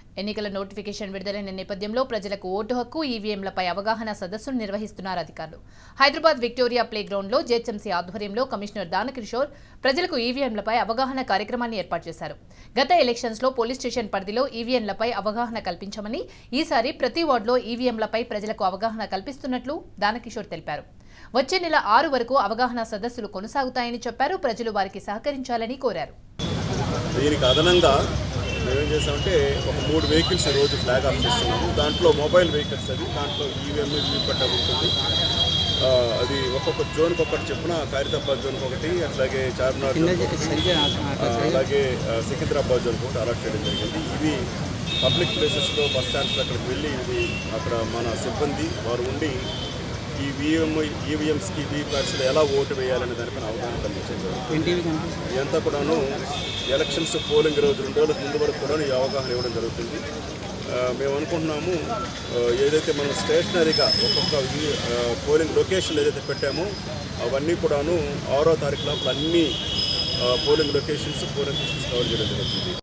ఎన్నికల నోటిఫికేషన్ విడుదలైన నేపథ్యంలో ప్రజలకు ఓటు హక్కు ఈవీఎంలపై అవగాహన సదస్సును నిర్వహిస్తున్నారు అధికారులు హైదరాబాద్ విక్టోరియా ప్లే గ్రౌండ్లో జేహెచ్ఎంసీ ఆధ్వర్యంలో కమిషనర్ దానకిషోర్ ప్రజలకు ఈవీఎంలపై అవగాహన కార్యక్రమాన్ని ఏర్పాటు చేశారు గత ఎలక్షన్స్లో పోలీస్ స్టేషన్ పరిధిలో ఈవీఎంలపై అవగాహన కల్పించమని ఈసారి ప్రతి వార్డులో ఈవీఎంలపై ప్రజలకు అవగాహన కల్పిస్తున్నట్లు దానకిషోర్ తెలిపారు వచ్చే నెల ఆరు వరకు అవగాహన సదస్సులు కొనసాగుతాయని చెప్పారు ప్రజలు వారికి సహకరించాలని కోరారు దీనికి అదనంగా మేమేం చేసామంటే ఒక మూడు వెహికల్స్ రోజు ఫ్లాగ్ ఆఫ్ చేస్తున్నాము దాంట్లో మొబైల్ వెహికల్స్ అది దాంట్లో ఈవీఎం వీపట్ట ఉంటుంది ఆ, అది ఒక్కొక్క జోన్కి ఒకటి చెప్పున ఖైరతాబాద్ జోన్కి ఒకటి అట్లాగే చార్మినార్ జోన్కి ఒకటి, ఆ, అలాగే ఆ, సికింద్రాబాద్ జోన్కి ఒకటి అలాట్ చేయడం జరిగింది ఇవి పబ్లిక్ ప్లేసెస్లో బస్ స్టాండ్స్ అక్కడికి వెళ్ళి ఇది అక్కడ మన సిబ్బంది వారు ఉండి ఈ ఈవీఎం ఈవీఎంస్కి వీప్యాట్స్లో ఎలా ఓటు వేయాలనే దానిపైన అవగాహన కల్పించారు ఇదంతా కూడాను ఎలక్షన్స్ పోలింగ్ రోజు రెండు రోజులకు ముందు వరకు కూడా ఈ అవగాహన ఇవ్వడం జరుగుతుంది ఆ, మేము అనుకుంటున్నాము ఆ, ఏదైతే మనం స్టేషనరీగా ఒక్కొక్క ఈ- ఆ, పోలింగ్ లొకేషన్లు ఏదైతే పెట్టామో అవన్నీ కూడాను ఆరో తారీఖు లోపల అన్ని ఆ, polling locations polling stations cover చేయడం జరుగుతుంది